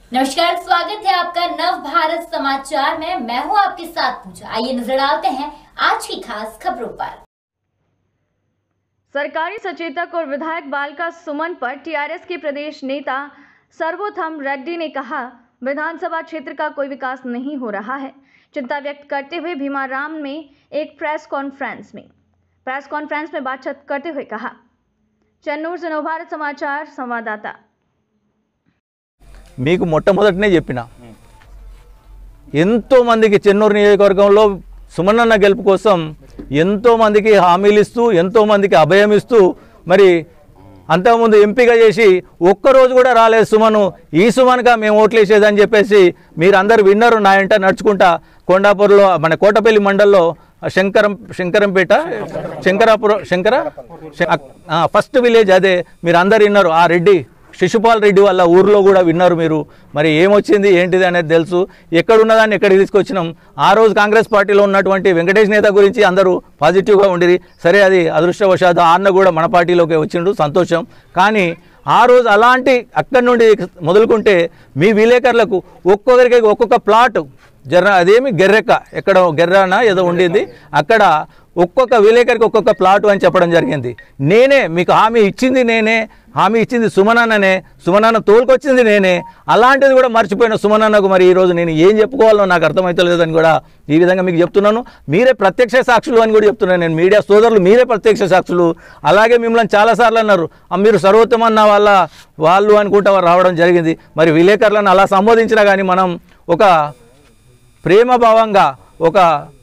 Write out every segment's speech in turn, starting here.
नमस्कार स्वागत है आपका नव भारत समाचार में मैं हूं आपके साथ पूजा आइए नजर डालते हैं आज की खास खबरों पर सरकारी सचेतक और विधायक बालका सुमन पर टीआरएस के प्रदेश नेता सर्वोथम रेड्डी ने कहा विधानसभा क्षेत्र का कोई विकास नहीं हो रहा है चिंता व्यक्त करते हुए भीमाराम में एक प्रेस कॉन्फ्रेंस में प्रेस कॉन्फ्रेंस में बातचीत करते हुए कहा चन्नूर से नवभारत समाचार संवाददाता మీకు మొట్టమొదటినే చెప్పిన ఎంతో మందికి చెన్నూరు నియోజకవర్గంలో సుమనన్న గెలుపు కోసం ఎంతో మందికి హామీలు ఇస్తూ ఎంతో మందికి అభయం ఇస్తూ మరి అంతకుముందు ఎంపిక చేసి ఒక్కరోజు కూడా రాలేదు సుమను ఈ సుమన్గా మేము ఓట్లేసేదని చెప్పేసి మీరందరూ విన్నరు నా ఇంట నడుచుకుంటా కొండాపూర్లో మన కోటపల్లి మండల్లో శంకరం శంకరంపేట శంకరాపురం శంకర శ- ఆ, ఫస్ట్ విలేజ్ అదే మీరు అందరు విన్నారు ఆ రెడ్డి శిశుపాల్ రెడ్డి వాళ్ళ ఊర్లో కూడా విన్నారు మీరు మరి ఏమొచ్చింది ఏంటిది అనేది తెలుసు ఎక్కడున్నదాన్ని ఎక్కడికి తీసుకొచ్చినాం ఆ రోజు కాంగ్రెస్ పార్టీలో ఉన్నటువంటి వెంకటేష్ నేత గురించి అందరూ పాజిటివ్గా ఉండిరి సరే అది అదృష్టవశాత్తు ఆ అన్న కూడా మన పార్టీలోకి వచ్చిండు సంతోషం కానీ ఆ రోజు అలాంటి అక్కడి నుండి మొదలుకుంటే మీ విలేకరులకు ఒక్కొక్కరికి ఒక్కొక్క ప్లాట్ జర్ర అదేమి గెర్రెక్క ఎక్కడ గెర్రాన ఏదో ఉండింది అక్కడ ఒక్కొక్క విలేకరికి ఒక్కొక్క ప్లాట్ అని చెప్పడం జరిగింది నేనే మీకు హామీ ఇచ్చింది నేనే హామీ ఇచ్చింది సుమనన్ననే సుమనన్న తోలుకొచ్చింది నేనే అలాంటిది కూడా మర్చిపోయిన సుమనన్నకు మరి ఈరోజు నేను ఏం చెప్పుకోవాలో నాకు అర్థమవుతలేదని కూడా ఈ విధంగా మీకు చెప్తున్నాను మీరే ప్రత్యక్ష సాక్షులు అని కూడా చెప్తున్నాను నేను మీడియా సోదరులు మీరే ప్రత్యక్ష సాక్షులు అలాగే మిమ్మల్ని చాలాసార్లు అన్నారు "ఆ, మీరు సర్వోత్తమన్న వాళ్ళ వాళ్ళు అనుకుంటా రావడం జరిగింది మరి విలేకరులను అలా సంబోధించినా కానీ మనం ఒక ప్రేమభావంగా ఒక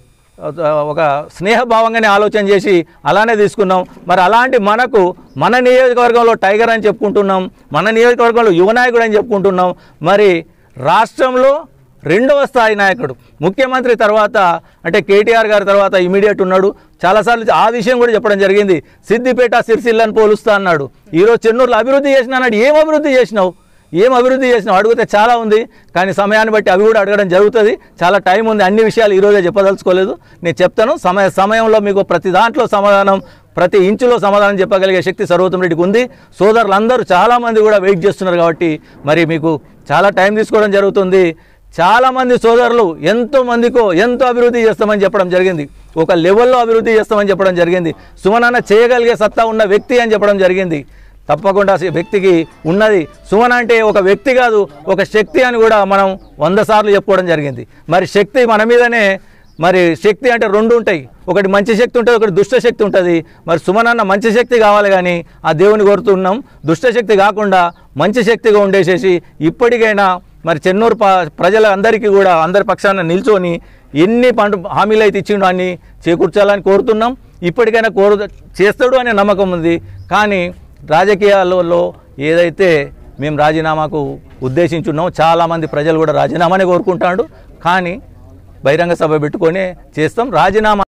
ఒక స్నేహభావంగానే ఆలోచన చేసి అలానే తీసుకున్నాం మరి అలాంటి మనకు మన నియోజకవర్గంలో టైగర్ అని చెప్పుకుంటున్నాం మన నియోజకవర్గంలో యువనాయకుడు అని చెప్పుకుంటున్నాం మరి రాష్ట్రంలో రెండవ స్థాయి నాయకుడు ముఖ్యమంత్రి తర్వాత అంటే కేటీఆర్ గారి తర్వాత ఇమీడియట్ ఉన్నాడు చాలాసార్లు ఆ విషయం కూడా చెప్పడం జరిగింది సిద్దిపేట సిరిసిల్లని పోలుస్తా అన్నాడు ఈరోజు చెన్నూరులో అభివృద్ధి చేసిన అన్నాడు ఏం అభివృద్ధి చేసినావు ఏం అభివృద్ధి చేసినావు అడిగితే చాలా ఉంది కానీ సమయాన్ని బట్టి అవి కూడా అడగడం జరుగుతుంది చాలా టైం ఉంది అన్ని విషయాలు ఈరోజే చెప్పదలుచుకోలేదు నేను చెప్తాను సమయ సమయంలో మీకు ప్రతి దాంట్లో సమాధానం ప్రతి ఇంచులో సమాధానం చెప్పగలిగే శక్తి సర్వోత్తమ రెడ్డికి ఉంది సోదరులందరూ చాలామంది కూడా వెయిట్ చేస్తున్నారు కాబట్టి మరి మీకు చాలా టైం తీసుకోవడం జరుగుతుంది చాలామంది సోదరులు ఎంతో మందికో ఎంతో అభివృద్ధి చేస్తామని చెప్పడం జరిగింది ఒక లెవెల్లో అభివృద్ధి చేస్తామని చెప్పడం జరిగింది సుమనాన్న చేయగలిగే సత్తా ఉన్న వ్యక్తి అని చెప్పడం జరిగింది తప్పకుండా ఆ వ్యక్తికి ఉన్నది సుమన్ అంటే ఒక వ్యక్తి కాదు ఒక శక్తి అని కూడా మనం వంద సార్లు చెప్పుకోవడం జరిగింది మరి శక్తి మన మీదనే మరి శక్తి అంటే రెండు ఉంటాయి ఒకటి మంచి శక్తి ఉంటుంది ఒకటి దుష్ట శక్తి ఉంటుంది మరి సుమనన్న మంచి శక్తి కావాలి కానీ ఆ దేవుని కోరుతున్నాం దుష్ట శక్తి కాకుండా మంచి శక్తిగా ఉండేసేసి ఇప్పటికైనా మరి చెన్నూరు ప ప్రజలందరికీ కూడా అందరి పక్షాన నిల్చొని ఎన్ని పంట హామీలు అయితే ఇచ్చిండో అన్ని చేకూర్చాలని కోరుతున్నాం ఇప్పటికైనా కోరు చేస్తాడు అనే నమ్మకం ఉంది కానీ రాజకీయాలలో ఏదైతే మేము రాజీనామాకు ఉద్దేశించున్నామో చాలామంది ప్రజలు కూడా రాజీనామానే కోరుకుంటాడు కానీ బహిరంగ సభ పెట్టుకొని చేస్తాం రాజీనామా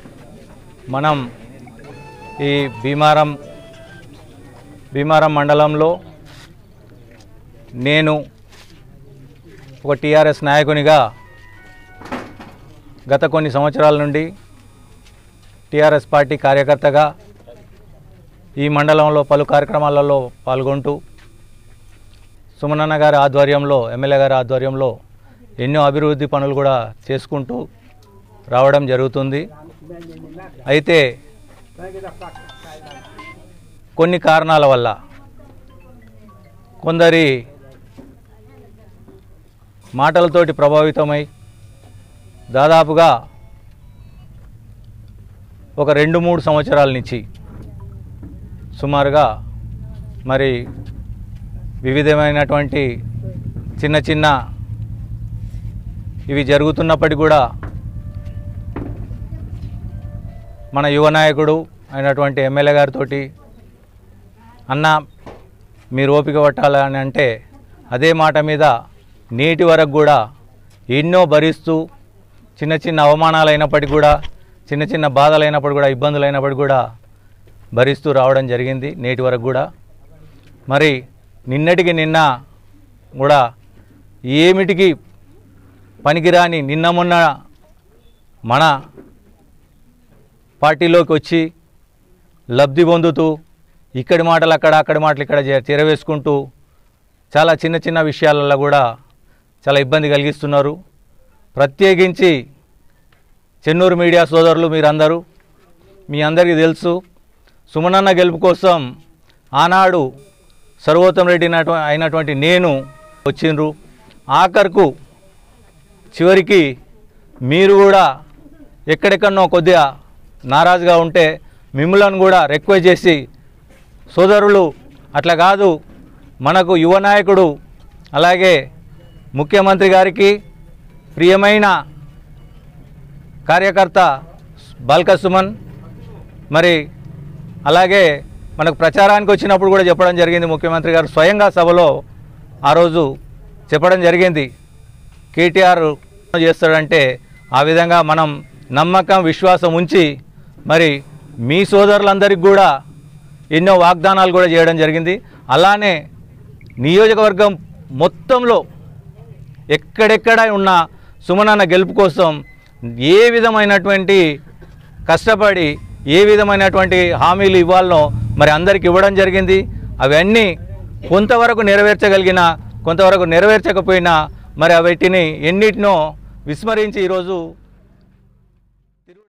మనం ఈ భీమారం భీమారం మండలంలో నేను ఒక టీఆర్ఎస్ నాయకునిగా గత కొన్ని సంవత్సరాల నుండి టీఆర్ఎస్ పార్టీ కార్యకర్తగా ఈ మండలంలో పలు కార్యక్రమాలలో పాల్గొంటూ సుమనన్న గారి ఆధ్వర్యంలో ఎమ్మెల్యే గారి ఆధ్వర్యంలో ఎన్నో అభివృద్ధి పనులు కూడా చేసుకుంటూ రావడం జరుగుతుంది అయితే కొన్ని కారణాల వల్ల కొందరి మాటలతోటి ప్రభావితమై దాదాపుగా ఒక రెండు మూడు సంవత్సరాల నుంచి సుమారుగా మరి వివిధమైనటువంటి చిన్న చిన్న ఇవి జరుగుతున్నప్పటికీ కూడా మన యువ నాయకుడు అయినటువంటి ఎమ్మెల్యే గారితో అన్న మీరు ఓపిక పట్టాలని అంటే అదే మాట మీద నేటి వరకు కూడా ఎన్నో భరిస్తూ చిన్న చిన్న అవమానాలు అయినప్పటికీ కూడా చిన్న చిన్న బాధలు అయినప్పుడు కూడా ఇబ్బందులు అయినప్పటికీ కూడా భరిస్తూ రావడం జరిగింది నేటి వరకు కూడా మరి నిన్నటికి నిన్న కూడా ఏమిటికి పనికిరాని నిన్న మొన్న మన పార్టీలోకి వచ్చి లబ్ధి పొందుతూ ఇక్కడి మాటలు అక్కడ అక్కడి మాటలు ఇక్కడ చే- చేరవేసుకుంటూ చాలా చిన్న చిన్న విషయాలలో కూడా చాలా ఇబ్బంది కలిగిస్తున్నారు ప్రత్యేకించి చెన్నూరు మీడియా సోదరులు మీరందరూ మీ అందరికీ తెలుసు సుమనన్న గెలుపు కోసం ఆనాడు సర్వోత్తమ్ రెడ్డి అయినటు- అయినటువంటి నేను వచ్చిండ్రు ఆఖరుకు చివరికి మీరు కూడా ఎక్కడెక్కడనో కొద్దిగా నారాజుగా ఉంటే మిమ్మల్ని కూడా రిక్వెస్ట్ చేసి సోదరులు అట్లా కాదు మనకు యువ నాయకుడు అలాగే ముఖ్యమంత్రి గారికి ప్రియమైన కార్యకర్త బాల్క సుమన్ మరి అలాగే మనకు ప్రచారానికి వచ్చినప్పుడు కూడా చెప్పడం జరిగింది ముఖ్యమంత్రి గారు స్వయంగా సభలో ఆ రోజు చెప్పడం జరిగింది కేటీఆర్ చేస్తాడంటే ఆ విధంగా మనం నమ్మకం విశ్వాసం ఉంచి మరి మీ సోదరులందరికీ కూడా ఎన్నో వాగ్దానాలు కూడా చేయడం జరిగింది అలానే నియోజకవర్గం మొత్తంలో ఎక్కడెక్కడ ఉన్న సుమనన్న గెలుపు కోసం ఏ విధమైనటువంటి కష్టపడి ఏ విధమైనటువంటి హామీలు ఇవ్వాలనో మరి అందరికి ఇవ్వడం జరిగింది అవన్నీ కొంతవరకు నెరవేర్చగలిగిన కొంతవరకు నెరవేర్చకపోయినా మరి వీటిని ఎన్నిటినో విస్మరించి ఈరోజు